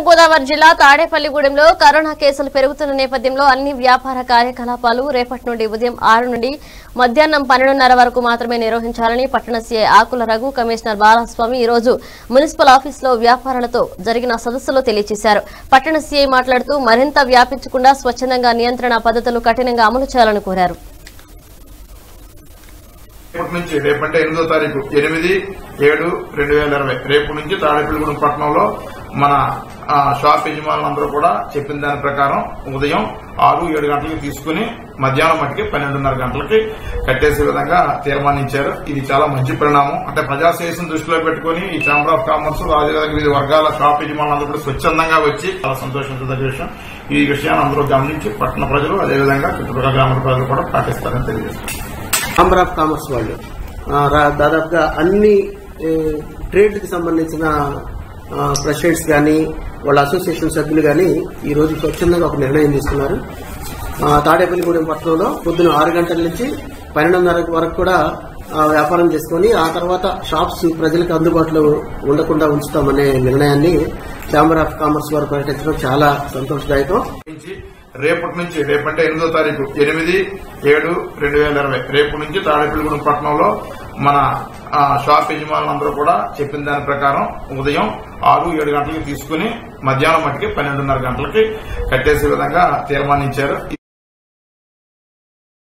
తూర్పుగోదావరి జిల్లా తాడేపల్లిగూడెంలో కరోనా కేసులు పెరుగుతున్న నేపథ్యంలో అన్ని వ్యాపార కార్యకలాపాలు రేపటి నుండి ఉదయం ఆరు నుండి మధ్యాహ్నం పన్నెండున్నర వరకు మాత్రమే నిర్వహించాలని పట్టణ సీఐ ఆకుల రఘు కమిషనర్ బాలస్వామి ఈ రోజు మున్సిపల్ ఆఫీసులో వ్యాపారులతో జరిగిన సదస్సులో తెలియజేశారు పట్టణ సీఐ మాట్లాడుతూ మరింత వ్యాపించకుండా స్వచ్ఛందంగా నియంత్రణ పద్ధతులు కఠినంగా అమలు చేయాలని కోరారు రేపటి నుంచి రేపంటే ఎనిమిదో తారీఖు ఎనిమిది ఏడు రెండు వేల ఇరవై రేపు నుంచి తాడేపల్లిగూడెం పట్టణంలో మన ఆ, షాప్ యజమానులందరూ కూడా చెప్పిన దాని ప్రకారం ఉదయం ఆరు ఏడు గంటలకి తీసుకుని మధ్యాహ్నం మట్టికి పన్నెండున్నర గంటలకి కట్టేసే విధంగా తీర్మానించారు ఇది చాలా మంచి పరిణామం అంటే ప్రజాశ్రేయస్సును దృష్టిలో పెట్టుకుని ఈ ఛాంబర్ ఆఫ్ కామర్స్ అదేవిధంగా వివిధ వర్గాల షాప్ యజమానులందరూ కూడా స్వచ్ఛందంగా వచ్చి చాలా సంతోషించదగ్గ విషయం ఈ విషయాన్ని అందరూ గమనించి పట్టణ ప్రజలు అదేవిధంగా చుట్టుపక్కల గ్రామాల ప్రజలు కూడా పాటిస్తారని తెలియజేస్తారు ఛాంబర్ ఆఫ్ కామర్స్ వాళ్ళు ఆ, రా- దాదాపుగా అన్ని ట్రేడ్ కి సంబంధించిన ప్రెసిడెంట్స్ కానీ వాళ్ళ అసోసియేషన్ సభ్యులు కానీ ఈ రోజు స్వచ్ఛందంగా ఒక నిర్ణయం తీసుకున్నారు ఆ, తాడేపల్లిగూడెం పట్టణంలో పొద్దున ఆరు గంటల నుంచి పన్నెండున్నర వరకు కూడా ఆ, వ్యాపారం చేసుకొని ఆ తర్వాత షాప్స్ ప్రజలకు అందుబాటులో ఉండకుండా ఉంచుతామనే నిర్ణయాన్ని ఛాంబర్ ఆఫ్ కామర్స్ వారు ప్రకటించడం చాలా సంతోషదాయకం నుంచి రేపటి నుంచి రేపంటే ఎనిమిదో తారీఖు ఎనిమిది ఏడు రెండు వేల ఇరవై రేపు నుంచి తాడేపల్లిగూడెం పట్టణంలో మన ఆ, షాప్ యజమానులందరూ కూడా చెప్పిన దాని ప్రకారం ఉదయం ఆరు ఏడు గంటలకి తీసుకుని మధ్యాహ్నం మట్టికి పన్నెండున్నర గంటలకి కట్టేసే విధంగా తీర్మానించారు